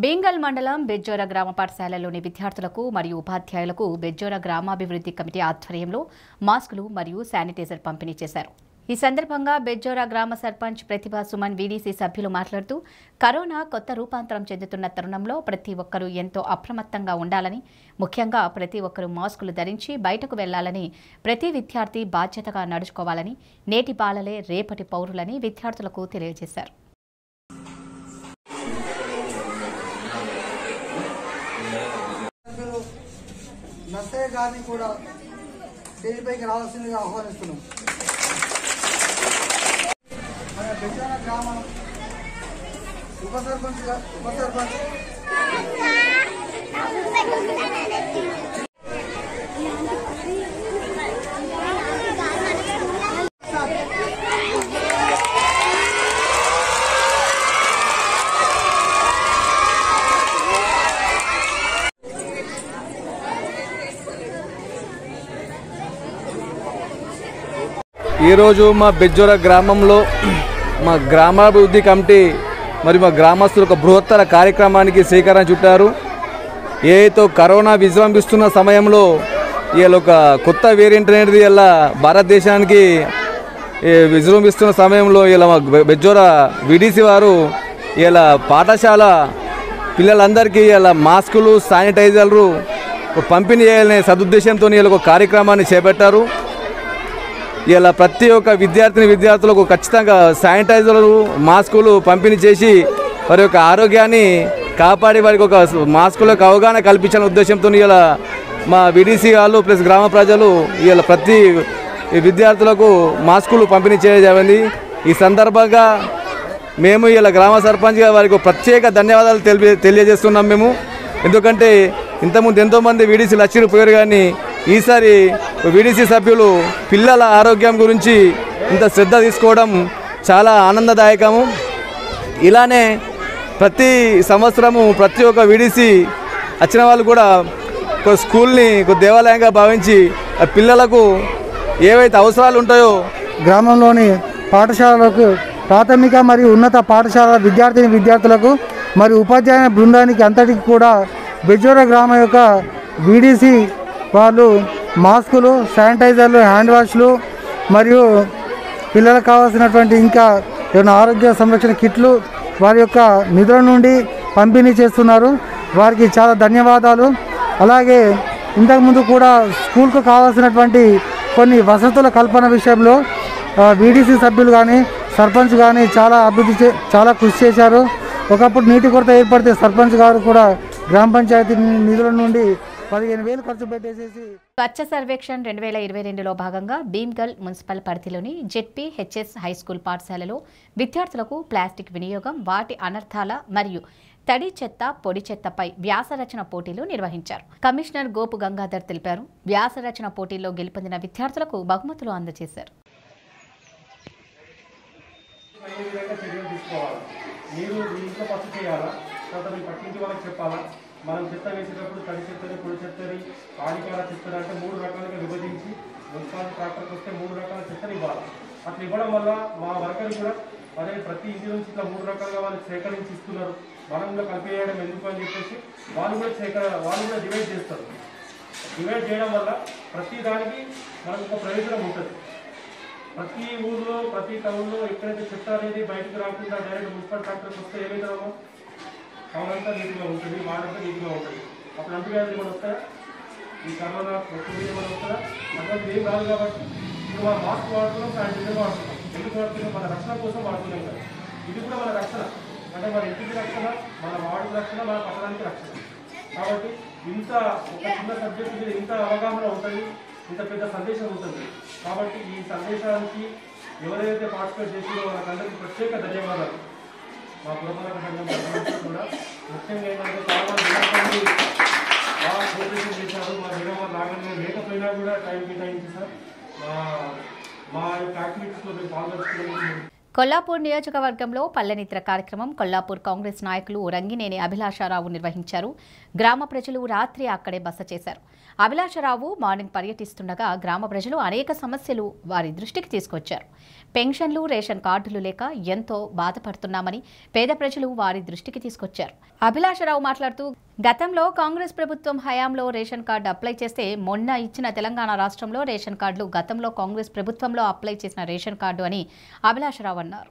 బేంగల్ మండలం బెజ్జోర గ్రామ పాఠశాలలోని విద్యార్థులకు మరియు ఉపాధ్యాయులకు బెజ్జోర గ్రామాభివృద్ధి కమిటీ ఆధ్వర్యంలో మాస్కులు మరియు శానిటైజర్ పంపిణీ చేశారు ఈ సందర్భంగా బెజ్జోర గ్రామ సర్పంచ్ ప్రతిభా సుమన్ వీడీసీ సభ్యులు మాట్లాడుతూ కరోనా కొత్త రూపాంతరం చెందుతున్న తరుణంలో ప్రతి ఒక్కరూ ఎంతో అప్రమత్తంగా ఉండాలని ముఖ్యంగా ప్రతి ఒక్కరూ మాస్కులు ధరించి బయటకు వెళ్లాలని ప్రతి విద్యార్థి బాధ్యతగా నడుచుకోవాలని నేటి బాలలే రేపటి పౌరులని విద్యార్థులకు తెలియజేశారు సభ్యులు నర్సయ్య గారిని కూడా స్టేజ్ పైకి రావాల్సిందిగా ఆహ్వానిస్తున్నాం మన బెజాన గ్రామం ఉప సర్పంచ్ గా- ఉప సర్పంచ్ ఈరోజు మా బెజ్జోర గ్రామంలో మా గ్రామాభివృద్ధి కమిటీ మరి మా గ్రామస్తులు ఒక బృహత్తర కార్యక్రమానికి శ్రీకారం చుట్టారు ఏతో కరోనా విజృంభిస్తున్న సమయంలో ఇవాళ ఒక కొత్త వేరియంట్ అనేది ఇలా భారతదేశానికి ఏ, విజృంభిస్తున్న సమయంలో ఇలా మా బె- బెజ్జోర విడిసి వారు ఇలా పాఠశాల పిల్లలందరికీ ఇలా మాస్కులు శానిటైజర్లు పంపిణీ చేయాలనే సదుద్దేశంతో ఇలా ఒక కార్యక్రమాన్ని చేపట్టారు ఇలా ప్రతి ఒక్క విద్యార్థిని విద్యార్థులకు ఖచ్చితంగా శానిటైజర్లు మాస్కులు పంపిణీ చేసి వారి యొక్క ఆరోగ్యాన్ని కాపాడి వారికి ఒక మాస్కులకు అవగాహన కల్పించాలనే ఉద్దేశంతో ఇలా మా విడిసి వాళ్ళు ప్లస్ గ్రామ ప్రజలు ఇలా ప్రతి విద్యార్థులకు మాస్కులు పంపిణీ చేయజేయండి ఈ సందర్భంగా మేము ఇలా గ్రామ సర్పంచ్గా వారికి ఒక ప్రత్యేక ధన్యవాదాలు తెలియ తెలియజేస్తున్నాం మేము ఎందుకంటే ఇంతకుముందు ఎంతోమంది వీడీసీలు వచ్చిరు పోయారు కానీ ఈసారి వీడీసీ సభ్యులు పిల్లల ఆరోగ్యం గురించి ఇంత శ్రద్ధ తీసుకోవడం చాలా ఆనందదాయకము ఇలానే ప్రతి సంవత్సరము ప్రతి ఒక్క వీడీసీ వచ్చిన వాళ్ళు కూడా ఒక స్కూల్ని ఒక దేవాలయంగా భావించి ఆ పిల్లలకు ఏవైతే అవసరాలు ఉంటాయో గ్రామంలోని పాఠశాలలకు ప్రాథమిక మరియు ఉన్నత పాఠశాల విద్యార్థిని విద్యార్థులకు మరియు ఉపాధ్యాయ బృందానికి అంతటికి కూడా బెజోర గ్రామం యొక్క బీడీసీ వాళ్ళు మాస్కులు శానిటైజర్లు హ్యాండ్ వాష్లు మరియు పిల్లలకు కావాల్సినటువంటి ఇంకా ఏమైనా ఆరోగ్య సంరక్షణ కిట్లు వారి యొక్క నిధుల నుండి పంపిణీ చేస్తున్నారు వారికి చాలా ధన్యవాదాలు అలాగే ఇంతకుముందు కూడా స్కూల్కు కావాల్సినటువంటి కొన్ని వసతుల కల్పన విషయంలో వీడీసీ సభ్యులు కానీ సర్పంచ్ కానీ చాలా అభివృద్ధి చే చాలా కృషి చేశారు ఒకప్పుడు నీటి కొరత ఏర్పడితే సర్పంచ్ గారు కూడా గ్రామ పంచాయతీ నిధుల నుండి పదిహేను వేలు ఖర్చు పెట్టేసేసి స్వచ్ఛ సర్వేక్షణ్ రెండు వేల ఇరవై రెండులో భాగంగా భీమ్గల్ మున్సిపల్ పరిధిలోని జెడ్పీ హెచ్ఎస్ హై స్కూల్ పాఠశాలలో విద్యార్థులకు ప్లాస్టిక్ వినియోగం వాటి అనర్థాల మరియు తడి చెత్త పొడి చెత్తపై వ్యాసరచన పోటీలు నిర్వహించారు కమిషనర్ గోపు గంగాధర్ తెలిపారు వ్యాసరచన పోటీల్లో గెలుపొందిన విద్యార్థులకు బహుమతులు అందజేశారు అయ్యే విధంగా చర్యలు తీసుకోవాలి మీరు మీ ఇంట్లో పట్టు చేయాలా తర్వాత మీ పట్టించి వాళ్ళకి చెప్పాలా మనం చెత్త వేసేటప్పుడు తడి చెత్తని పొడి చెత్తని ఆడికాల చెత్తని అంటే మూడు రకాలుగా విభజించి మున్సిపాలిటీ ట్రాక్టర్కి వస్తే మూడు రకాల చెత్తని ఇవ్వాలి అట్లా ఇవ్వడం వల్ల మా వర్కర్లు కూడా అదే ప్రతి ఇంటి నుంచి ఇట్లా మూడు రకాలుగా వాళ్ళు సేకరించి ఇస్తున్నారు మనం కూడా కలిపేయడం ఎందుకు అని చెప్పేసి వాళ్ళు కూడా సేకర వాళ్ళు కూడా డివైడ్ చేస్తారు డివైడ్ చేయడం వల్ల ప్రతి దానికి మనకు ఒక ప్రయోజనం ఉంటుంది ప్రతి ఊర్లో ప్రతి టౌన్లో ఎక్కడైతే చెత్త అనేది బయటకు రాకుండా డైరెక్ట్ మున్సిపల్ ట్రాక్టర్కి వస్తే ఏమైతుందమ్మా టౌన్ అంతా నీట్గా ఉంటుంది వాడంతా నీట్గా ఉంటుంది అప్పుడు అంటు వ్యాధులు ఏమైనా వస్తాయా ఈ కరోనా ప్రకృతి ఏమైనా వస్తుందా అటువంటి ఏం రాదు కాబట్టి ఇప్పుడు మనం మాస్క్ వాడుతున్నాం శానిటైజర్ వాడుతున్నాం ఎందుకు వాడుతున్నాం మన రక్షణ కోసం వాడుతున్నాం కదా ఇది కూడా మన రక్షణ అంటే మన ఇంటికి రక్షణ మన వాడికి రక్షణ మన పట్టణానికి రక్షణ కాబట్టి ఇంత ఒక చిన్న సబ్జెక్ట్ మీద ఇంత అవగాహన ఉంటుంది ఇంత పెద్ద సందేశం ఉంటుంది కాబట్టి ఈ సందేశానికి ఎవరైతే పార్టిసిపేట్ చేసిందో వాళ్ళకందరికీ ప్రత్యేక ధన్యవాదాలు మా పురపాలక సంఘం తరఫున కూడా ముఖ్యంగా ఏంటంటే చాలా మంది వినాయకుడిని బాగా కోఆపరేషన్ చేశారు మా హీరోవారు రాగానే లేకపోయినా కూడా టైం కేటాయించి సార్ మా మా యొక్క యాక్టివిటీస్లో మేము పాల్గొంటున్నాము కొల్లాపూర్ నియోజకవర్గంలో పల్లెనిత్ర కార్యక్రమం కొల్లాపూర్ కాంగ్రెస్ నాయకులు రంగినేని అభిలాషారావు నిర్వహించారు గ్రామ ప్రజలు రాత్రి అక్కడే బస చేశారు అభిలాషరావు మార్నింగ్ పర్యటిస్తుండగా గ్రామ ప్రజలు అనేక సమస్యలు వారి దృష్టికి తీసుకొచ్చారు పెన్షన్లు రేషన్ కార్డులు లేక ఎంతో బాధపడుతున్నామని పేద ప్రజలు వారి దృష్టికి తీసుకొచ్చారు అభిలాషరావు మాట్లాడుతూ గతంలో కాంగ్రెస్ ప్రభుత్వం హయాంలో రేషన్ కార్డు అప్లై చేస్తే మొన్న ఇచ్చిన తెలంగాణ రాష్ట్రంలో రేషన్ కార్డులు గతంలో కాంగ్రెస్ ప్రభుత్వంలో అప్లై చేసిన రేషన్ కార్డు అని అభిలాషరావు అన్నారు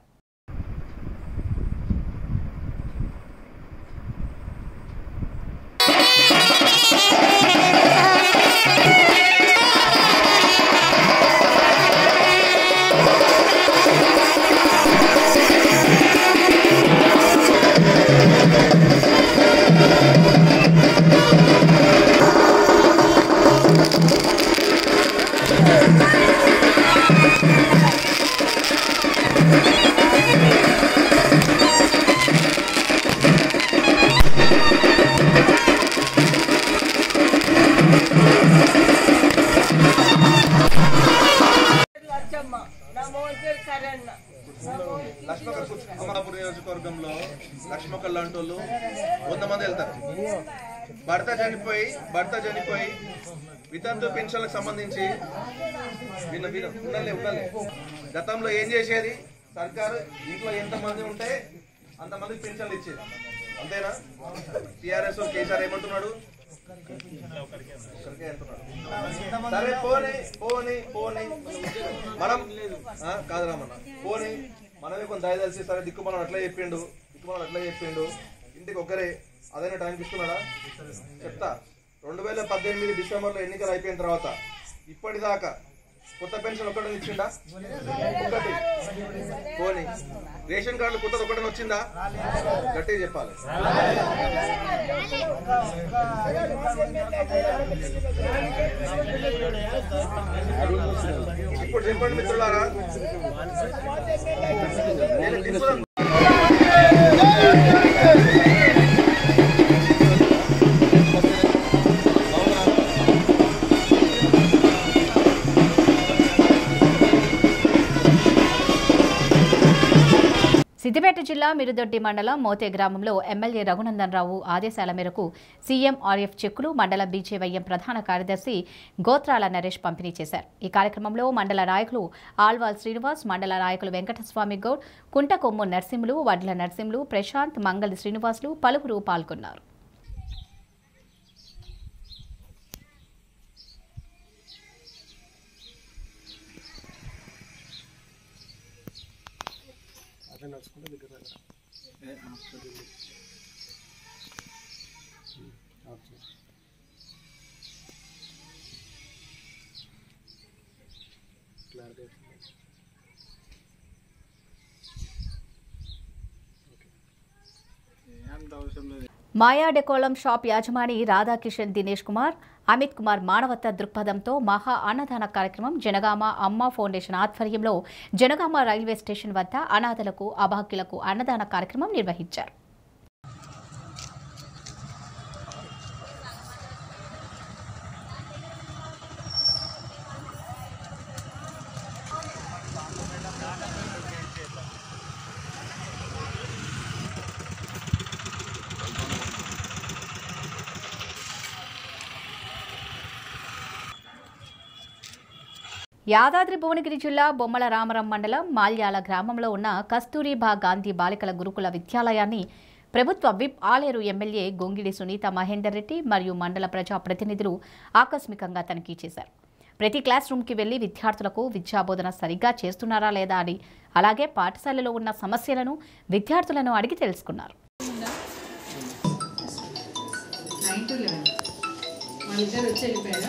లచ్చమ్మ నా మోహన్ పేరు కరణ్ లక్ష్మక అమలాపూర్ నియోజకవర్గంలో లక్ష్మక లాంటి వాళ్ళు వంద మంది వెళ్తారు భర్త చనిపోయి భర్త చనిపోయి వితంతు పెన్షన్లకు సంబంధించి విన్న విన ఉండాలి ఉండాలి గతంలో ఏం చేసేది సర్కారు ఇంట్లో ఎంత మంది ఉంటే అంతమందికి పెన్షన్లు ఇచ్చేది అంతేనా టిఆర్ఎస్ కేసీఆర్ ఏమంటున్నాడు ఒక్కరికే అంటున్నాడు. సరే పోనీ పోనీ పోనీ మనం ఆ, కాదు రామన్న పోనీ మనమే కొంత దయ తెలిసి సరే దిక్కు మనం అట్లా చెప్పిండు దిక్కు మనం అట్లా చెప్పిండు ఇంటికి ఒకరే అదైనా టైంకి ఇస్తున్నాడా చెప్తా రెండు వేల పద్దెనిమిది డిసెంబర్లో ఎన్నికలు అయిపోయిన తర్వాత ఇప్పటిదాకా కొత్త పెన్షన్ ఒకటి ఇచ్చిండా ఒకటి పోనీ రేషన్ కార్డులు కొత్తది ఒకటి వచ్చిందా గట్టిగా చెప్పాలి ఇప్పుడు చెప్పండి మిత్రులారా నేను దింపుదాం. సిద్దిపేట జిల్లా మిరుదొడ్డి మండలం మోతే గ్రామంలో ఎమ్మెల్యే రఘునందన్ రావు ఆదేశాల మేరకు సీఎం ఆర్ఎఫ్ చెక్కులు మండల బీజేవైఎం ప్రధాన కార్యదర్శి గోత్రాల నరేష్ పంపిణీ చేశారు ఈ కార్యక్రమంలో మండల నాయకులు ఆల్వాల్ శ్రీనివాస్ మండల నాయకులు వెంకటస్వామి గౌడ్ కుంటకొమ్ము నర్సింహులు వడ్ల నర్సింహులు ప్రశాంత్ మంగళి శ్రీనివాసులు పలువురు పాల్గొన్నారు మాయా డెకోలం షాప్ యాజమాని రాధాకిషన్ దినేష్ కుమార్ అమిత్ కుమార్ మానవత దృక్పథంతో మహా అన్నదాన కార్యక్రమం జనగామ అమ్మ ఫౌండేషన్ ఆధ్వర్యంలో జనగామ రైల్వే స్టేషన్ వద్ద అనాథలకు అభాగ్యులకు అన్నదాన కార్యక్రమం నిర్వహించారు యాదాద్రి భువనగిరి జిల్లా బొమ్మల రామరం మండలం మాల్యాల గ్రామంలో ఉన్న కస్తూరిబా గాంధీ బాలికల గురుకుల విద్యాలయాన్ని ప్రభుత్వ విప్ ఆలేరు ఎమ్మెల్యే గొంగిడి సునీత మహేందర్ రెడ్డి మరియు మండల ప్రజా ప్రతినిధులు ఆకస్మికంగా తనిఖీ చేశారు ప్రతి క్లాస్ రూమ్కి వెళ్లి విద్యార్థులకు విద్యాబోధన సరిగ్గా చేస్తున్నారా లేదా అని అలాగే పాఠశాలలో ఉన్న సమస్యలను విద్యార్థులను అడిగి తెలుసుకున్నారు నైన్ టు లెవెన్ వాళ్ళిద్దరు వచ్చి వెళ్ళిపోయారా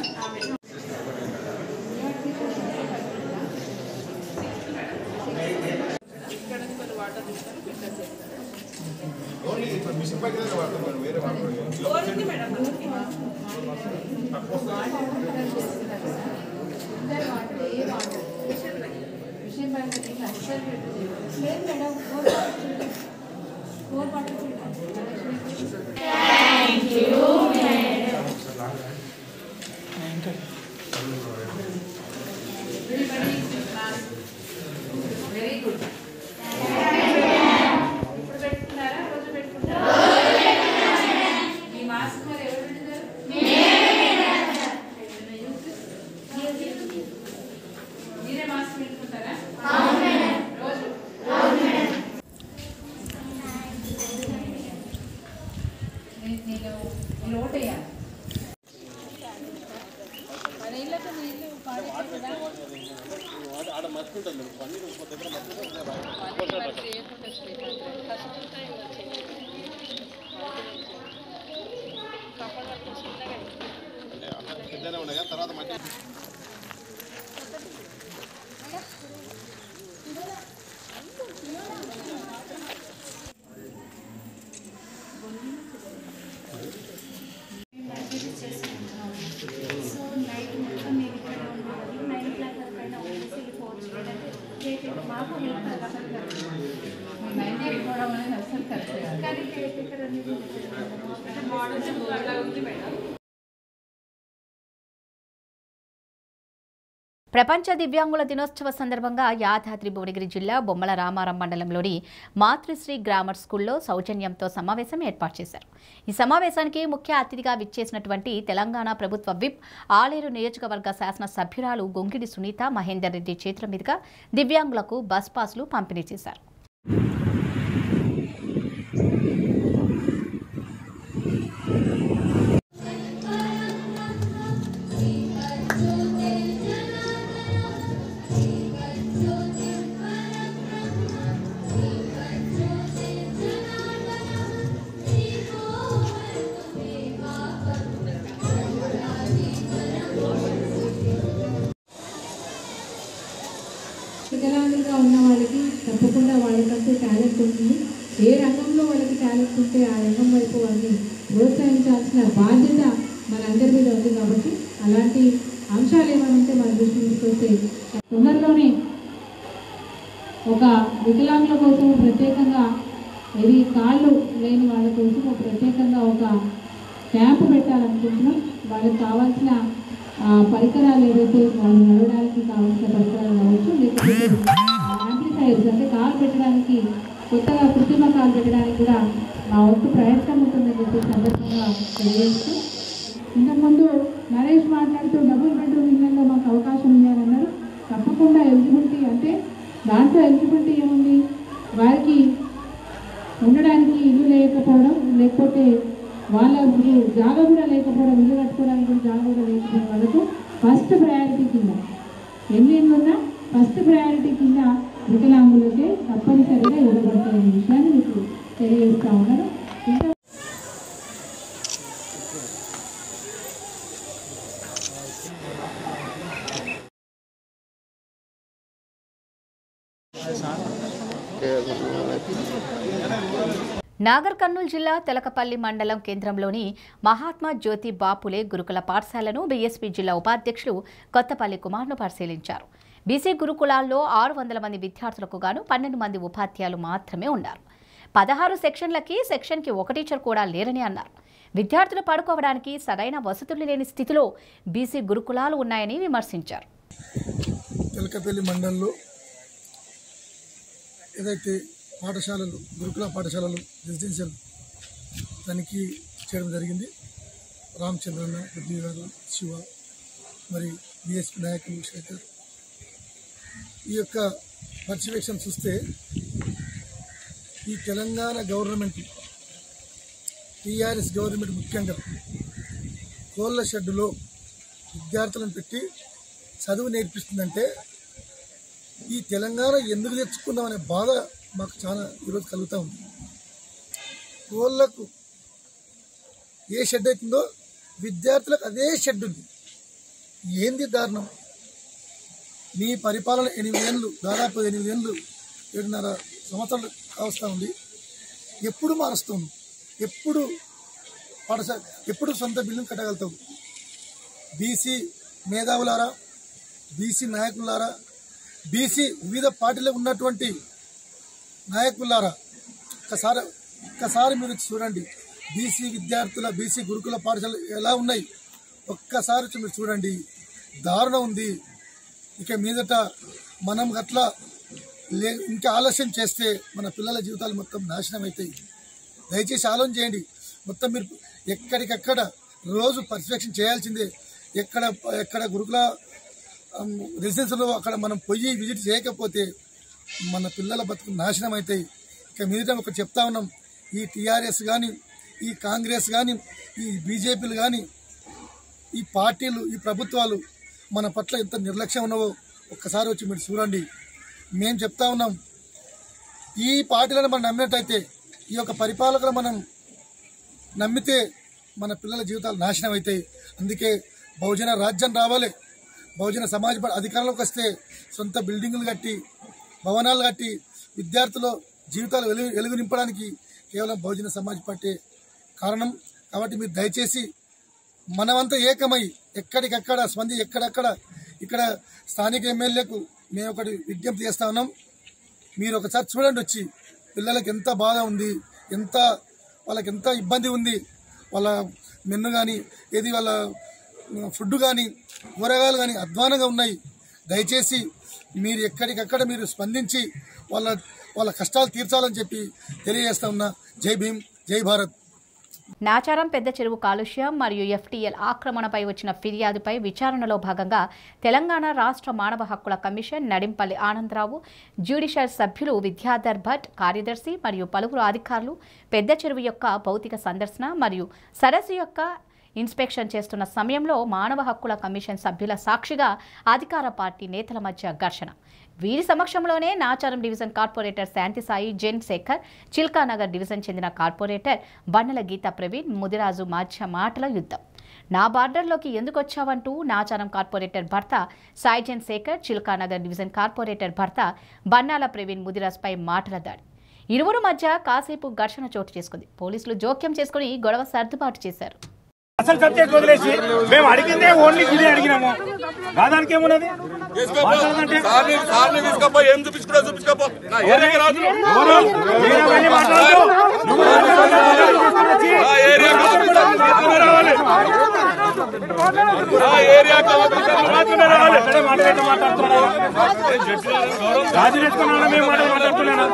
విషయం పరంగా ఇంకా అస్సలు పెట్టలేదు. లేదు madam four bottle four bottle very good కానీ కేర్ టేకర్ అనేది ఉంటుంది మేడం. అంటే మోడల్ అలా ఉంది మేడం ప్రపంచ దివ్యాంగుల దినోత్సవ సందర్భంగా యాదాద్రి భువనగిరి జిల్లా బొమ్మల రామారం మండలంలోని మాతృశ్రీ గ్రామర్ స్కూల్లో సౌజన్యంతో సమావేశం ఏర్పాటు చేశారు ఈ సమావేశానికి ముఖ్య అతిథిగా విచ్చేసినటువంటి తెలంగాణ ప్రభుత్వ విప్ ఆలేరు నియోజకవర్గ శాసన సభ్యురాలు గొంగిడి సునీత మహేందర్ రెడ్డి చేతుల మీదుగా దివ్యాంగులకు బస్ పాస్లు పంపిణీ చేశారు వికలాంగులుగా ఉన్న వాళ్ళకి తప్పకుండా వాళ్ళకంటూ టాలెంట్ ఉంటుంది ఏ రంగంలో వాళ్ళకి టాలెంట్ ఉంటే ఆ రంగం వైపు వాళ్ళని ప్రోత్సహించాల్సిన బాధ్యత మనందరి మీద ఉంది కాబట్టి అలాంటి అంశాలు ఏమైనా ఉంటే మన దృష్టి తీసుకొస్తే తొందరలోనే ఒక వికలాంగుల కోసం ప్రత్యేకంగా ఇది కాళ్ళు లేని వాళ్ళ కోసం ఒక ప్రత్యేకంగా ఒక క్యాంపు పెట్టాలనుకుంటున్నాం వాళ్ళకి కావాల్సిన ఆ, పరికరాలు ఏవైతే వాళ్ళు నడవడానికి కావాల్సిన పరికరాలు కావచ్చు లేకపోతే యాంప్లిఫైర్స్ అంటే కాలు పెట్టడానికి కొత్తగా కృత్రిమ కాలు పెట్టడానికి కూడా మా వంతు ప్రయత్నం ఉంటుందని చెప్పి సందర్భంగా తెలియజేస్తూ ఇంతకుముందు నరేష్ మాట్లాడుతూ డబుల్ బెడ్రూమ్ ఇళ్లలో మాకు అవకాశం ఇవ్వాలన్నారు తప్పకుండా ఎలిజిబిలిటీ అంటే దాంట్లో ఎలిజిబిలిటీ ఏముంది వారికి ఉండడానికి ఇల్లు లేకపోవడం లేకపోతే వాళ్ళ జాగా కూడా లేకపోవడం ఇల్లు కట్టుకోవడానికి కూడా జాగా కూడా లేకపోవడం వాళ్ళకు ఫస్ట్ ప్రయారిటీ కింద ఎన్ని ఇళ్ళు ఉన్నా ఫస్ట్ ప్రయారిటీ కింద వికలాంగులకే తప్పనిసరిగా ఇవ్వబడతాయనే విషయాన్ని మీకు తెలియజేస్తా ఉన్నారు ఇంకా నాగర్ కర్నూలు జిల్లా తెలకపల్లి మండలం కేంద్రంలోని మహాత్మా జ్యోతి బాపులే గురుకుల పాఠశాలను బీఎస్పీ జిల్లా ఉపాధ్యక్షులు కొత్తపల్లి కుమార్ను పరిశీలించారు బీసీ గురుకులాల్లో ఆరు వందల మంది విద్యార్థులకు గాను పన్నెండు మంది ఉపాధ్యాయులు మాత్రమే ఉన్నారు పదహారు సెక్షన్లకి సెక్షన్కి ఒక టీచర్ కూడా లేరని అన్నారు విద్యార్థులు పడుకోవడానికి సరైన వసతులు లేని స్థితిలో బీసీ గురుకులాలు ఉన్నాయని విమర్శించారు తెలకపల్లి మండలంలో ఏదైతే పాఠశాలలు గురుకుల పాఠశాలలు రెసిడెన్షియల్ తనిఖీ చేయడం జరిగింది రామచంద్రన్న పృథ్వీ గారు శివ మరి బిఎస్పీ నాయకులు శేఖర్ ఈ యొక్క పర్యవేక్షణ చూస్తే ఈ తెలంగాణ గవర్నమెంట్ టీఆర్ఎస్ గవర్నమెంట్ ముఖ్యంగా కోళ్ళ షెడ్డులో విద్యార్థులను పెట్టి చదువు నేర్పిస్తుందంటే ఈ తెలంగాణ ఎందుకు తెచ్చుకుందామనే బాధ మాకు చాలా ఈరోజు కలుగుతూ ఉంది కోళ్ళకు ఏ షెడ్ అవుతుందో విద్యార్థులకు అదే షెడ్ ఉంది ఏంది దారుణం మీ పరిపాలన ఎనిమిది ఏళ్ళు దాదాపు ఎనిమిది ఏళ్ళు ఏడున్నర సంవత్సరాలు కావస్తూ ఉంది ఎప్పుడు మారుస్తాము ఎప్పుడు పాఠశాల ఎప్పుడు సొంత బిల్డింగ్ కట్టగలుగుతావు బీసీ మేధావులారా బీసీ నాయకులారా బీసీ వివిధ పార్టీలో ఉన్నటువంటి నాయకులారా ఒక్కసారి ఒక్కసారి మీరు చూడండి బీసీ విద్యార్థుల బీసీ గురుకుల పాఠశాలలు ఎలా ఉన్నాయి ఒక్కసారి వచ్చి మీరు చూడండి దారుణం ఉంది ఇక మీదట మనం అట్లా లే ఇంకా ఆలస్యం చేస్తే మన పిల్లల జీవితాలు మొత్తం నాశనం అవుతాయి దయచేసి ఆలోచన చేయండి మొత్తం మీరు ఎక్కడికక్కడ రోజు పర్యవేక్షణ చేయాల్సిందే ఎక్కడ ఎక్కడ గురుకుల రెసిడెన్స్లో అక్కడ మనం పోయి విజిట్ చేయకపోతే మన పిల్లల బతుకు నాశనం అవుతాయి ఇక మీదట ఒకటి చెప్తా ఉన్నాం ఈ టీఆర్ఎస్ కానీ ఈ కాంగ్రెస్ కానీ ఈ బీజేపీలు కానీ ఈ పార్టీలు ఈ ప్రభుత్వాలు మన పట్ల ఎంత నిర్లక్ష్యం ఉన్నావో ఒక్కసారి వచ్చి మీరు చూడండి మేము చెప్తా ఉన్నాం ఈ పార్టీలను మనం నమ్మినట్టయితే ఈ యొక్క పరిపాలకులు మనం నమ్మితే మన పిల్లల జీవితాలు నాశనం అవుతాయి అందుకే బహుజన రాజ్యం రావాలి బహుజన సమాజ్ పార్టీ అధికారంలోకి వస్తే సొంత బిల్డింగులు కట్టి భవనాలు కట్టి విద్యార్థుల జీవితాలు వెలుగు వెలుగు నింపడానికి కేవలం బహుజన సమాజ్ పార్టీ కారణం కాబట్టి మీరు దయచేసి మనమంతా ఏకమై ఎక్కడికక్కడ స్పంది ఎక్కడెక్కడ ఇక్కడ స్థానిక ఎమ్మెల్యేకు మేము ఒకటి విజ్ఞప్తి చేస్తా ఉన్నాం మీరు ఒకసారి చూడండి వచ్చి పిల్లలకి ఎంత బాధ ఉంది ఎంత వాళ్ళకి ఎంత ఇబ్బంది ఉంది వాళ్ళ మెన్ను కానీ ఏది వాళ్ళ ఫుడ్ కానీ కూరగాయలు కానీ అధ్వానంగా ఉన్నాయి దయచేసి మీరు ఎక్కడికక్కడ మీరు స్పందించి వాళ్ళ వాళ్ళ కష్టాలు తీర్చాలని చెప్పి తెలియజేస్తా ఉన్నా జై భీమ్ జై భారత్ నాచారం పెద్ద చెరువు కాలుష్యం మరియు ఎఫ్టీఎల్ ఆక్రమణపై వచ్చిన ఫిర్యాదుపై విచారణలో భాగంగా తెలంగాణ రాష్ట్ర మానవ హక్కుల కమిషన్ నడింపల్లి ఆనందరావు జ్యుడిషియల్ సభ్యులు విద్యాధర్ భట్ కార్యదర్శి మరియు పలువురు అధికారులు పెద్ద చెరువు యొక్క భౌతిక సందర్శన మరియు సరస్సు యొక్క ఇన్స్పెక్షన్ చేస్తున్న సమయంలో మానవ హక్కుల కమిషన్ సభ్యుల సాక్షిగా అధికార పార్టీ నేతల మధ్య ఘర్షణ వీరి సమక్షంలోనే నాచారం డివిజన్ కార్పొరేటర్ శాంతిసాయి జెన్ శేఖర్ చిల్కానగర్ డివిజన్ చెందిన కార్పొరేటర్ బండల గీతా ప్రవీణ్ ముదిరాజు మధ్య మాటల యుద్ధం నా బార్డర్లోకి ఎందుకు వచ్చావంటూ నాచారం కార్పొరేటర్ భర్త సాయిజన్ శేఖర్ చిల్కానగర్ డివిజన్ కార్పొరేటర్ భర్త బన్నాల ప్రవీణ్ ముదిరాజ్పై మాటల దాడి ఇరువురు మధ్య కాసేపు ఘర్షణ చోటు చేసుకుంది పోలీసులు జోక్యం చేసుకుని గొడవ సర్దుబాటు చేశారు అసలు సబ్జెక్ట్ వదిలేసి మేము అడిగిందే ఓన్లీ ఇదే అడిగినాము కాదానికి ఏమున్నది మాట్లాడదంటే ఏం చూపించుకుంటా చూపించుకోపో నా ఏరియాకి రాదు ఎవరు? మీరు అవన్నీ మాట్లాడొద్దు. నువ్వు నా ఏరియా కాదు రావాలి నా ఏరియా మాట్లాడుతున్నా రావాలి. అక్కడే మాట్లాడి మాట్లాడుతున్నాడు. రాజు తెచ్చుకున్నాడా మేము మాట మాట్లాడుతున్నాడా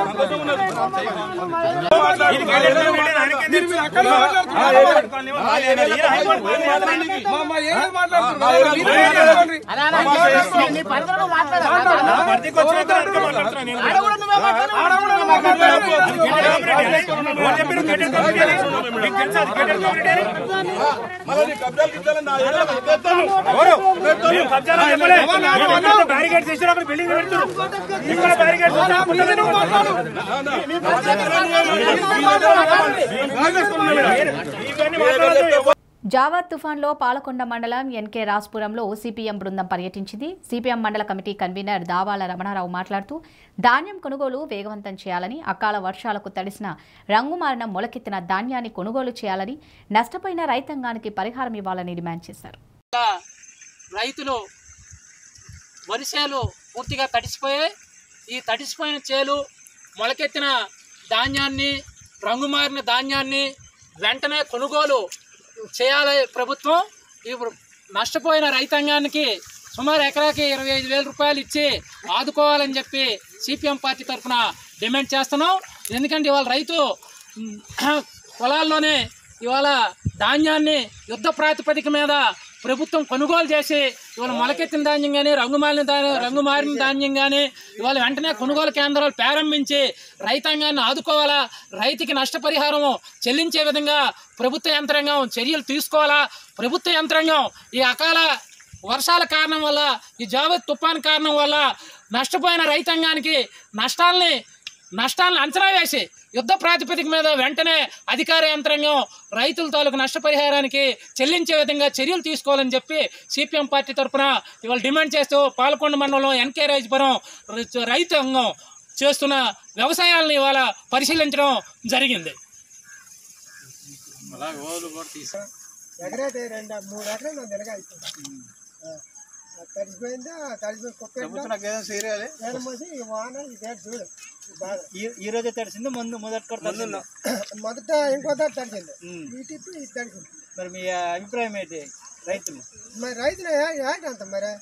ఈయనకి ఏం లేదు, వీళ్ళని ఆయనకి ఏం తెలుసు? ఆ, ఏం మాట్లాడుకోవాలి? ఆ, ఏం లేదు. ఈయన హైకోర్టు పోయి మాట్లాడండి. నా పరిధికి వచ్చినంత వరకు మాట్లాడుతున్నా నేను. ఆడ కూడా నువ్వు మాట్లాడతావు. గేటెడ్ కమ్యూనిటీ అని. ఎవరు చెప్పారు గేటెడ్ కమ్యూనిటీ అని? మీకు తెలుసా అది గేటెడ్ కమ్యూనిటీ అని? ఎవరు? మేము కబ్జాలు చెప్పలే. మేము ఎక్కడ బ్యారికేడ్స్ చేసినా అక్కడ బిల్డింగ్ పెడుతున్నారు. ఇక్కడ బ్యారికేడ్స్ చేసినా అక్కడ బిల్డింగ్ పెడుతున్నారు. ఇవన్నీ మాట్లాడొద్దు. జావా తుఫాన్లో పాలకొండ మండలం ఎన్కే రాజ్పురంలో సిపిఎం బృందం పర్యటించింది సిపిఎం మండల కమిటీ కన్వీనర్ దావాల రమణారావు మాట్లాడుతూ ధాన్యం కొనుగోలు వేగవంతం చేయాలని అకాల వర్షాలకు తడిసిన రంగుమారిన మొలకెత్తిన ధాన్యాన్ని కొనుగోలు చేయాలని నష్టపోయిన రైతాంగానికి పరిహారం ఇవ్వాలని డిమాండ్ చేశారు రైతులు వరిసేలు పూర్తిగా తడిసిపోయాయి ఈ తడిసిపోయిన చేలు మొలకెత్తిన ధాన్యాన్ని రంగుమారిన ధాన్యాన్ని వెంటనే కొనుగోలు చేయాలి ప్రభుత్వం ఇప్పుడు నష్టపోయిన రైతాంగానికి సుమారు ఎకరాకి ఇరవై ఐదు వేల రూపాయలు ఇచ్చి ఆదుకోవాలని చెప్పి సిపిఎం పార్టీ తరఫున డిమాండ్ చేస్తున్నాం ఎందుకంటే ఇవాళ రైతు ఉమ్, పొలాల్లోనే ఇవాళ ధాన్యాన్ని యుద్ధ ప్రాతిపదిక మీద ప్రభుత్వం కొనుగోలు చేసి ఇవాళ మొలకెత్తిన ధాన్యం కానీ రంగుమాలిన ధాన్యం రంగు మారిన ధాన్యం కానీ ఇవాళ వెంటనే కొనుగోలు కేంద్రాలు ప్రారంభించి రైతాంగాన్ని ఆదుకోవాలా రైతుకి నష్టపరిహారం చెల్లించే విధంగా ప్రభుత్వ యంత్రాంగం చర్యలు తీసుకోవాలా ప్రభుత్వ యంత్రాంగం ఈ అకాల వర్షాల కారణం వల్ల ఈ జావేద్ తుఫాన్ కారణం వల్ల నష్టపోయిన రైతాంగానికి నష్టాలని నష్టాలను అంచనా వేసి యుద్ధ ప్రాతిపదిక మీద వెంటనే అధికార యంత్రాంగం రైతుల తాలూకు నష్టపరిహారానికి చెల్లించే విధంగా చర్యలు తీసుకోవాలని చెప్పి సిపిఎం పార్టీ తరఫున ఇవాళ డిమాండ్ చేస్తూ పాలకొండ మండలం ఎన్కే రాజపురం రైతు- రైతాంగం చేస్తున్న వ్యవసాయాలను ఇవాళ పరిశీలించడం జరిగింది ఎకరైతే రెండు మూడు ఎకరాలు నా నెలగా అయిపోయింది తడిసిపోయిందా తడిసిపోయి కుక్క మోసి ఈ వాన ఇదే చూడు బాగా ఈ రోజే తడిసింది ముందు మొదటి మొదట ఇంకో దారి తడిసింది ఈ టిప్పు ఇది తడిసింది మరి మీ అభిప్రాయం ఏంటి రైతులు మరి రైతులు ఏ- ఏంటంత మరి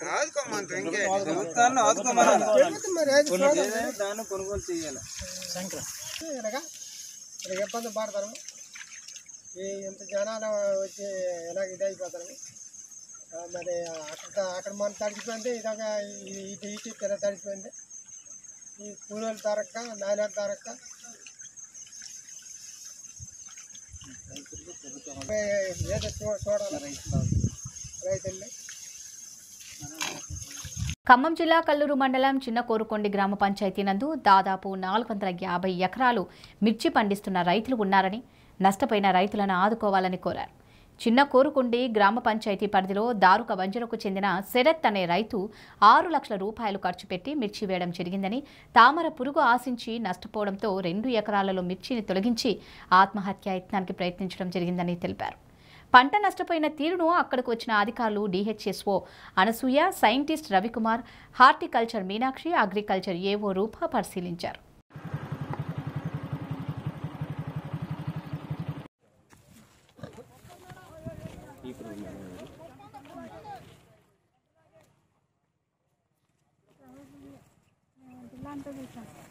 ప్రభుత్వం మరి ఏది చూడాలి. దాన్ని కొనుగోలు చేయాలి ఇలాగా ఇలా ఇబ్బంది పడతారు ఈ ఇంత జనాలు వచ్చి ఇలాగ ఇది అయిపోతారు ఆ, మరి అక్కడ అక్కడ మనం తడిచిపోయింది ఇలాగా ఈ- ఇటు ఇటు ఇలా తడిచిపోయింది ఈ కూలీలు దొరక్క నాయన దొరక్క ఏదో చూ- చూడాలి రైతుల్ని ఖమ్మం జిల్లా కల్లూరు మండలం చిన్న కోరుకొండి గ్రామ పంచాయతీ నందు దాదాపు నాలుగు వందల యాభై ఎకరాలు మిర్చి పండిస్తున్న రైతులు ఉన్నారని నష్టపోయిన రైతులను ఆదుకోవాలని కోరారు చిన్న కోరుకొండి గ్రామ పంచాయతీ పరిధిలో దారుక వంజరకు చెందిన శరత్ అనే రైతు ఆరు లక్షల రూపాయలు ఖర్చు పెట్టి మిర్చి వేయడం జరిగిందని తామర పురుగు ఆశించి నష్టపోవడంతో రెండు ఎకరాలలో మిర్చిని తొలగించి ఆత్మహత్య యత్నానికి ప్రయత్నించడం జరిగిందని తెలిపారు పంట నష్టపోయిన తీరును అక్కడికి వచ్చిన అధికారులు DHSO Anasuya scientist Ravikumar horticulture Meenakshi agriculture AO Roopa పరిశీలించారు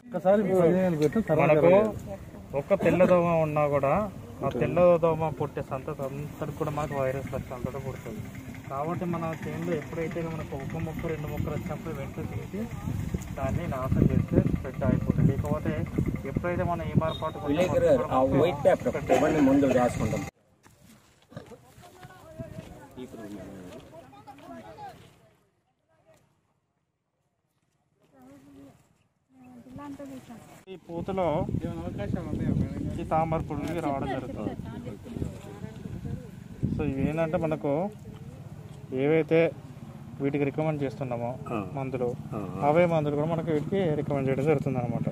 మనకు ఒక్క తెల్లదోమ ఉన్నా కూడా ఆ తెల్లదోమ పుట్టే సంతతి అంతటి కూడా మనకు వైరస్ లక్షణం అంతటా పుడుతుంది కాబట్టి మన చేనులో ఎప్పుడైతే మనకు ఒక మొక్క రెండు మొక్కలు వచ్చినప్పుడు వెంటనే తీసి దాన్ని నాశనం చేస్తే స్ప్రెడ్ అయిపోతుంది లేకపోతే ఎప్పుడైతే మనం ఈ మార్పాటు విలేకరు ఆ వైట్ పేపర్ ఒకటి ఇవ్వండి ముందు రాసుకుంటాం ఈ పూతలో ఈ తామర పురుగుకి రావడం జరుగుతుంది సో ఇవి ఏంటంటే మనకు ఏవైతే వీటికి రికమెండ్ చేస్తున్నామో మందులు అవే మందులు కూడా మనకు వీటికి రికమెండ్ చేయడం జరుగుతుంది అనమాట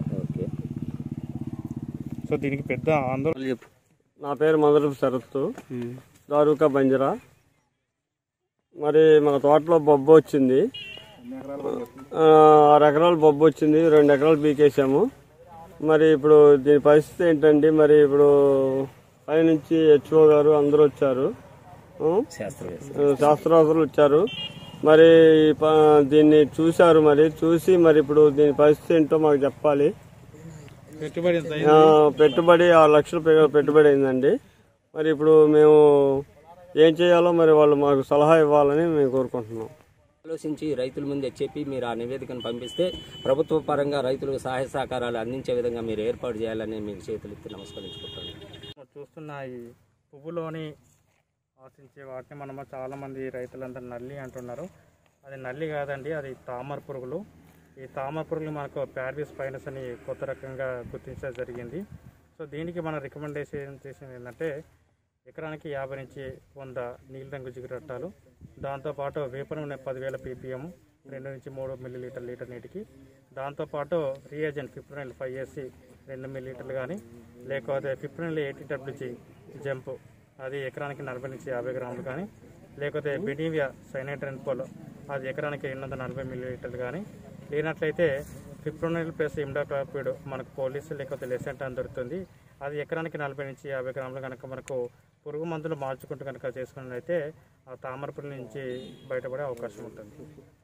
సో దీనికి పెద్ద ఆందోళన చెప్పు నా పేరు మొదటి శరత్తు దారుకా బంజరా మరి మన తోటలో బొబ్బు వచ్చింది ఆ, ఆరు ఎకరాలు బొబ్బు వచ్చింది రెండు ఎకరాలు పీకేసాము మరి ఇప్పుడు దీని పరిస్థితి ఏంటండి మరి ఇప్పుడు పైనుంచి హెచ్ఓ గారు అందరూ వచ్చారు ఆ, శాస్త్రవేత్తలు వచ్చారు మరి ఈ ప- దీన్ని చూశారు మరి చూసి మరి ఇప్పుడు దీని పరిస్థితి ఏంటో మాకు చెప్పాలి పెట్టుబడి ఎంత ఆ, పెట్టుబడి ఆరు లక్షలు పె- పెట్టుబడి అయిందండి మరి ఇప్పుడు మేము ఏం చేయాలో మరి వాళ్ళు మాకు సలహా ఇవ్వాలని మేము కోరుకుంటున్నాం ఆలోచించి రైతుల ముందే చెప్పి మీరు ఆ నివేదికను పంపిస్తే ప్రభుత్వ పరంగా రైతులకు సహాయ సహకారాలు అందించే విధంగా మీరు ఏర్పాటు చేయాలని మీకు చేతులు ఎత్తి నమస్కరించుకుంటున్నాను మనం చూస్తున్న ఈ పువ్వులోని ఆశించే వాటిని మనం చాలా మంది రైతులందరూ నల్లి అంటున్నారు అది నల్లి కాదండి అది తామర పురుగులు ఈ తామర పురుగులు మనకు ప్యారిస్ పైనస్ అని కొత్త రకంగా గుర్తించడం జరిగింది సో దీనికి మన రికమెండేషన్ చేసింది ఏంటంటే ఎకరానికి యాభై నుంచి వంద నీళ్ళ రంగు జిగురు రట్టాలు దాంతోపాటు వేప నూనె పదివేల పీపీఎం రెండు నుంచి మూడు మిల్లీ లీటర్ లీటర్ నీటికి దాంతోపాటు రియేజెంట్ ఫిఫ్టీన్ ఫైవ్ ఏసీ రెండు మిల్లీ లీటర్లు కానీ లేకపోతే ఫిఫ్టీన్ ఎయిటీ డబ్ల్యూజీ జంప్ అది ఎకరానికి నలభై నుంచి యాభై గ్రాములు కానీ లేకపోతే బిడీవియా సైనైట్రన్ పోలో అది ఎకరానికి రెండు వందల నలభై మిల్లీ లీటర్లు కానీ లేనట్లయితే ఫిప్రోనైల్ ప్లస్ ఇమ్డాక్లాపిడ్ మనకు పోలీసు లేకపోతే లెసెంట్ అని దొరుకుతుంది అది ఎకరానికి నలభై నుంచి యాభై గ్రాములు కనుక మనకు పురుగు మందులు మార్చుకుంటూ కనుక చేసుకున్నట్లయితే ఆ తామర పురుగు నుంచి బయటపడే అవకాశం ఉంటుంది